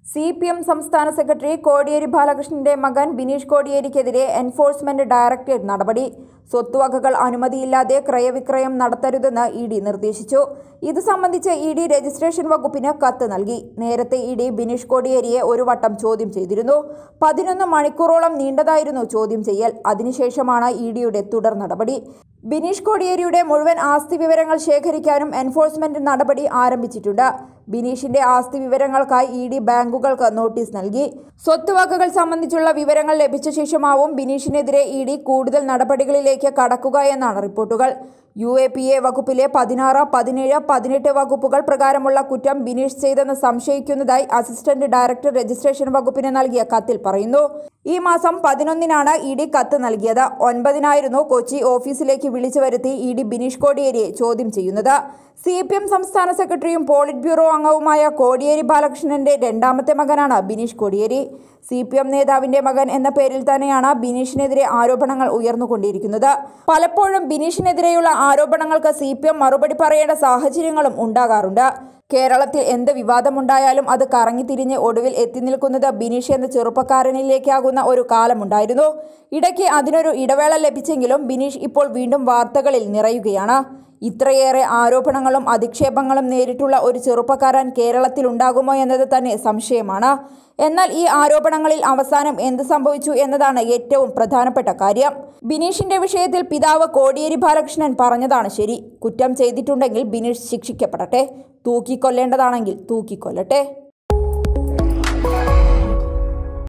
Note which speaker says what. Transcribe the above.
Speaker 1: C P M സംസ്ഥാന secretary Kodiyeri ബാലകൃഷ്ണന്റെ മകൻ ബിനീഷ് കോടിയേരിക്കെതിരെ എൻഫോഴ്സ്മെന്റ് ഡയറക്ടറേറ്റ് നടപടി സ്വത്തുവകകൾ അനുമതിയില്ലാതെ ക്രയവിക്രയം നടത്തരുതെന്ന് ഇ ഡി നിർദ്ദേശിച്ചു ഇത് സംബന്ധിച്ച് ഇ ഡി രജിസ്ട്രേഷൻ വകുപ്പിന് കത്ത് നൽകി നേരത്തെ ഇ ഡി ബിനീഷ് കോടിയേരിയെ ഒരു വട്ടം ചോദ്യം ചെയ്തിരുന്നു പതിനൊന്ന് മണിക്കൂറോളം നീണ്ടതായിരുന്നു ചോദ്യം ചെയ്യൽ അതിനുശേഷമാണ് ഇ ഡിയുടെ തുടർ നടപടി ബിനീഷ് കോടിയേരിയുടെ മുഴുവൻ ആസ്തി വിവരങ്ങൾ ശേഖരിക്കാനും എൻഫോഴ്സ്മെന്റ് നടപടി ആരംഭിച്ചിട്ടുണ്ട് ബിനീഷിന്റെ ആസ്തി വിവരങ്ങൾക്കായി ഇ ഡി ബാങ്കുകൾക്ക് നോട്ടീസ് നൽകി സ്വത്തുവകകൾ സംബന്ധിച്ചുള്ള വിവരങ്ങൾ ലഭിച്ച ശേഷമാവും ബിനീഷിനെതിരെ ഇ ഡി കൂടുതൽ നടപടികളിലേക്ക് കടക്കുക എന്നാണ് റിപ്പോർട്ടുകൾ യു എ പി എ വകുപ്പിലെ പതിനാറ് പതിനേഴ് പതിനെട്ട് വകുപ്പുകൾ പ്രകാരമുള്ള കുറ്റം ബിനീഷ് ചെയ്തെന്ന് സംശയിക്കുന്നതായി അസിസ്റ്റന്റ് ഡയറക്ടർ രജിസ്ട്രേഷൻ വകുപ്പിന് നൽകിയ കത്തിൽ പറയുന്നു ഈ മാസം പതിനൊന്നിനാണ് ഇ ഡി കത്ത് നൽകിയത് ഒൻപതിനായിരുന്നു കൊച്ചി ഓഫീസിലേക്ക് വിളിച്ചു വരുത്തി ഇ ഡി ബിനീഷ് കോടിയേരിയെ ചോദ്യം ചെയ്യുന്നത് സി പി എം സംസ്ഥാന സെക്രട്ടറിയും പോളിറ്റ് ബ്യൂറോ അംഗവുമായ കോടിയേരി ബാലകൃഷ്ണന്റെ രണ്ടാമത്തെ മകനാണ് Bineesh Kodiyeri C P M നേതാവിന്റെ മകൻ എന്ന പേരിൽ തന്നെയാണ് ബിനീഷിനെതിരെ ആരോപണങ്ങൾ ഉയർന്നുകൊണ്ടിരിക്കുന്നത് പലപ്പോഴും ബിനീഷിനെതിരെയുള്ള ആരോപണങ്ങൾക്ക് സി പി എം മറുപടി പറയേണ്ട സാഹചര്യങ്ങളും ഉണ്ടാകാറുണ്ട് കേരളത്തിൽ എന്ത് വിവാദമുണ്ടായാലും അത് കറങ്ങിത്തിരിഞ്ഞ് ഒടുവിൽ എത്തി നിൽക്കുന്നത് ബിനീഷ് എന്ന ചെറുപ്പക്കാരനിലേക്കാകുന്ന ഒരു കാലമുണ്ടായിരുന്നു ഇടയ്ക്ക് അതിനൊരു ഇടവേള ലഭിച്ചെങ്കിലും ബിനീഷ് ഇപ്പോൾ വീണ്ടും വാർത്തകളിൽ നിറയുകയാണ് ഇത്രയേറെ ആരോപണങ്ങളും അധിക്ഷേപങ്ങളും നേരിട്ടുള്ള ഒരു ചെറുപ്പക്കാരൻ കേരളത്തിൽ ഉണ്ടാകുമോ എന്നത് തന്നെ സംശയമാണ് എന്നാൽ ഈ ആരോപണങ്ങളിൽ അവസാനം എന്ത് സംഭവിച്ചു എന്നതാണ് ഏറ്റവും പ്രധാനപ്പെട്ട കാര്യം ബിനീഷിന്റെ വിഷയത്തിൽ പിതാവ് കോടിയേരി ബാലകൃഷ്ണൻ പറഞ്ഞതാണ് ശരി കുറ്റം ചെയ്തിട്ടുണ്ടെങ്കിൽ ബിനീഷ് ശിക്ഷിക്കപ്പെടട്ടെ തൂക്കിക്കൊല്ലേണ്ടതാണെങ്കിൽ തൂക്കിക്കൊല്ലട്ടെ